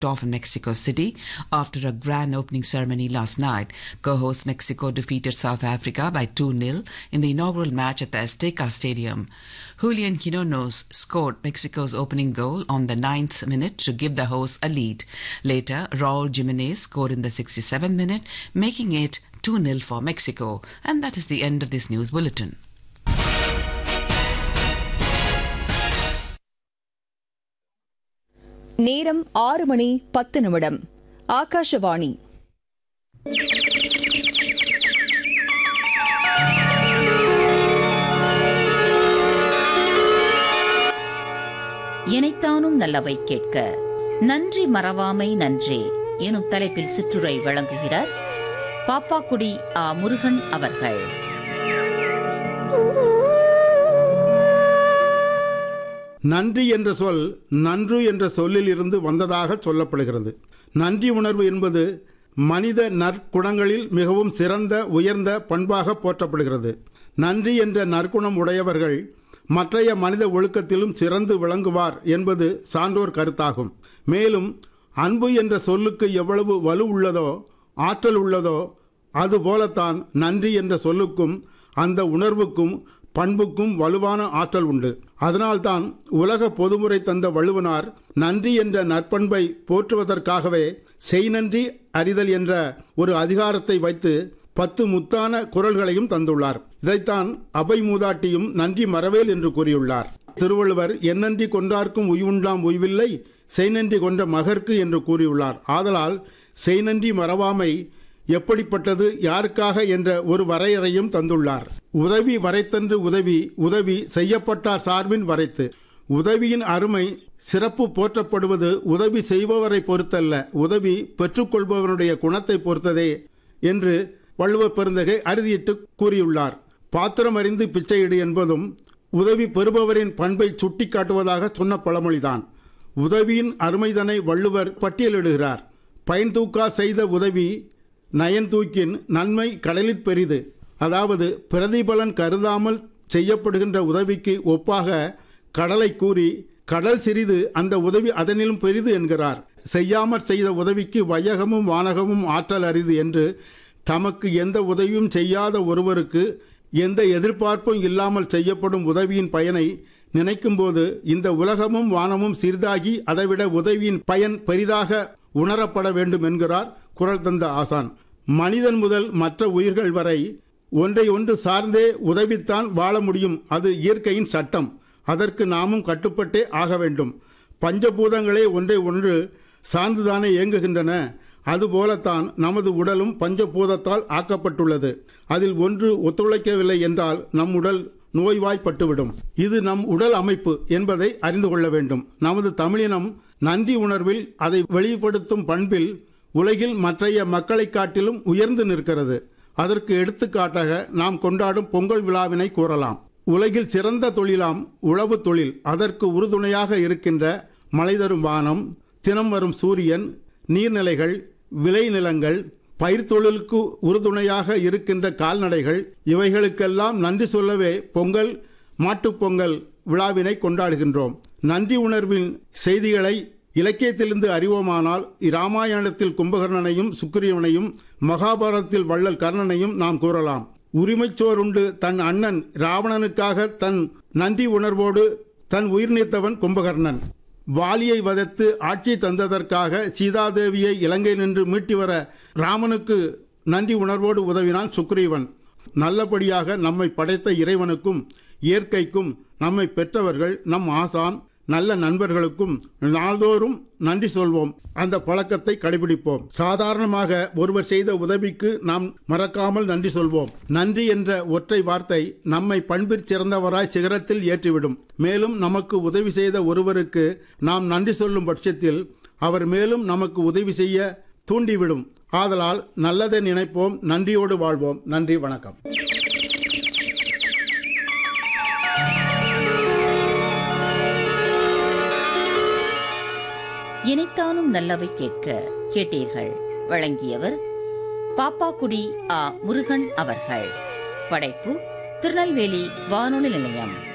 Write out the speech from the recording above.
off in Mexico City after a grand opening ceremony last night. Co-host Mexico defeated South Africa by 2-0 in the inaugural match at the Azteca Stadium. Julian Quinones scored Mexico's opening goal on the ninth minute to give the hosts a lead. Later, Raul Jimenez scored in the 67th minute, making it 2-0 for Mexico. And that is the end of this news bulletin. நேரம் ஆறு மணி பத்து நிமிடம் ஆகாஷவாணி இணைத்தானும் நல்லவை கேட்க நன்றி மறவாமை நன்றே எனும் தலைப்பில் சிற்றுரை வழங்குகிறார் பாப்பாக்குடி ஆ முருகன் அவர்கள் நன்றி என்ற சொல் நன்று என்ற சொல்லில் இருந்து வந்ததாக சொல்லப்படுகிறது நன்றி உணர்வு என்பது மனித நற்குணங்களில் மிகவும் சிறந்த உயர்ந்த பண்பாக போற்றப்படுகிறது நன்றி என்ற நற்குணம் உடையவர்கள் மற்றைய மனித ஒழுக்கத்திலும் சிறந்து விளங்குவார் என்பது சான்றோர் கருத்தாகும் மேலும் அன்பு என்ற சொல்லுக்கு எவ்வளவு வலு உள்ளதோ ஆற்றல் உள்ளதோ அதுபோலத்தான் நன்றி என்ற சொல்லுக்கும் அந்த உணர்வுக்கும் பண்புக்கும் வலுவான ஆற்றல் உண்டு அதனால்தான் உலக பொதுமுறை தந்த வள்ளுவனார் நன்றி என்ற நற்பண்பை போற்றுவதற்காகவே செய் நன்றி அறிதல் என்ற ஒரு அதிகாரத்தை வைத்து பத்து முத்தான குரல்களையும் தந்துள்ளார் இதைத்தான் அபை மூதாட்டியும் நன்றி மறவேல் என்று கூறியுள்ளார் திருவள்ளுவர் என்னன்றி கொன்றார்க்கும் உய்வுண்டாம் உய்வில்லை செய் நன்றி கொன்ற மகர்க்கு என்று கூறியுள்ளார் ஆதலால் செய் நன்றி மறவாமை எப்படிப்பட்டது யாருக்காக என்ற ஒரு வரையறையும் தந்துள்ளார் உதவி வரைத்தன்று உதவி உதவி செய்யப்பட்டார் சார்பின் வரைத்து உதவியின் அருமை சிறப்பு போற்றப்படுவது உதவி செய்பவரை பொறுத்தல்ல உதவி பெற்றுக்கொள்பவனுடைய குணத்தை பொறுத்ததே என்று வள்ளுவ பெருந்தகை அறுதியிட்டு கூறியுள்ளார் பாத்திரம் அறிந்து பிச்சையிடு என்பதும் உதவி பெறுபவரின் பண்பை சுட்டிக்காட்டுவதாக சொன்ன பழமொழிதான் உதவியின் அருமைதனை வள்ளுவர் பட்டியலிடுகிறார் பயன் தூக்கா செய்த உதவி நயன் தூக்கின் நன்மை கடலிற் பெரிது அதாவது பிரதிபலன் கருதாமல் செய்யப்படுகின்ற உதவிக்கு ஒப்பாக கடலை கூறி கடல் சிறிது அந்த உதவி அதனிலும் பெரிது என்கிறார் செய்யாமற் செய்த உதவிக்கு வையகமும் வானகமும் ஆற்றல் அரிது என்று தமக்கு எந்த உதவியும் செய்யாத ஒருவருக்கு எந்த எதிர்பார்ப்பும் இல்லாமல் செய்யப்படும் உதவியின் பயனை நினைக்கும்போது இந்த உலகமும் வானமும் சிறிதாகி அதைவிட உதவியின் பயன் பெரிதாக உணரப்பட வேண்டும் என்கிறார் குரல் தந்த ஆசான் மனிதன் முதல் மற்ற உயிர்கள் வரை ஒன்றை ஒன்று சார்ந்தே உதவித்தான் வாழ முடியும் அது இயற்கையின் சட்டம் அதற்கு நாமும் கட்டுப்பட்டே ஆக வேண்டும் பஞ்சபூதங்களே ஒன்றை ஒன்று சார்ந்துதானே இயங்குகின்றன அதுபோலத்தான் நமது உடலும் பஞ்சபூதத்தால் ஆக்கப்பட்டுள்ளது அதில் ஒன்று ஒத்துழைக்கவில்லை என்றால் நம் உடல் நோய்வாய்ப்பட்டுவிடும் இது நம் உடல் அமைப்பு என்பதை அறிந்து கொள்ள வேண்டும் நமது தமிழினம் நன்றி உணர்வில் அதை வெளிப்படுத்தும் பண்பில் உலகில் மற்றைய மக்களை காட்டிலும் உயர்ந்து நிற்கிறது அதற்கு எடுத்துக்காட்டாக நாம் கொண்டாடும் பொங்கல் விழாவினை கூறலாம் உலகில் சிறந்த தொழிலாம் உழவு தொழில் அதற்கு உறுதுணையாக இருக்கின்ற மலை தரும் வானம் தினம் வரும் சூரியன் நீர்நிலைகள் விளைநிலங்கள் பயிர் தொழிலுக்கு உறுதுணையாக இருக்கின்ற கால்நடைகள் இவைகளுக்கெல்லாம் நன்றி சொல்லவே பொங்கல் மாட்டுப்பொங்கல் விழாவினை கொண்டாடுகின்றோம் நன்றி உணர்வின் செய்திகளை இலக்கியத்திலிருந்து அறிவோமானால் இராமாயணத்தில் கும்பகர்ணனையும் சுக்கிரியவனையும் மகாபாரதத்தில் வள்ளல் கர்ணனையும் நாம் கூறலாம் உரிமைச்சோருண்டு தன் அண்ணன் ராவணனுக்காக தன் நன்றி உணர்வோடு தன் உயிர் நீத்தவன் கும்பகர்ணன் வாலியை வதைத்து ஆட்சி தந்ததற்காக சீதாதேவியை இலங்கை நின்று மீட்டி வர ராமனுக்கு நன்றி உணர்வோடு உதவினான் சுக்ரீவன் நல்லபடியாக நம்மை படைத்த இறைவனுக்கும் இயற்கைக்கும் நம்மை பெற்றவர்கள் நம் ஆசான் நல்ல நண்பர்களுக்கும் நாள்தோறும் நன்றி சொல்வோம் அந்த பழக்கத்தை கடைபிடிப்போம் சாதாரணமாக ஒருவர் செய்த உதவிக்கு நாம் மறக்காமல் நன்றி சொல்வோம் நன்றி என்ற ஒற்றை வார்த்தை நம்மை பண்பிற் சிறந்தவராய் சிகரத்தில் ஏற்றிவிடும் மேலும் நமக்கு உதவி செய்த ஒருவருக்கு நாம் நன்றி சொல்லும் பட்சத்தில் அவர் மேலும் நமக்கு உதவி செய்ய தூண்டிவிடும் ஆதலால் நல்லதை நினைப்போம் நன்றியோடு வாழ்வோம் நன்றி வணக்கம் இணைத்தானும் நல்லவை கேட்க கேட்டீர்கள் வழங்கியவர் பாப்பாக்குடி ஆ முருகன் அவர்கள் படைப்பு திருநெல்வேலி வானொலி நிலையம்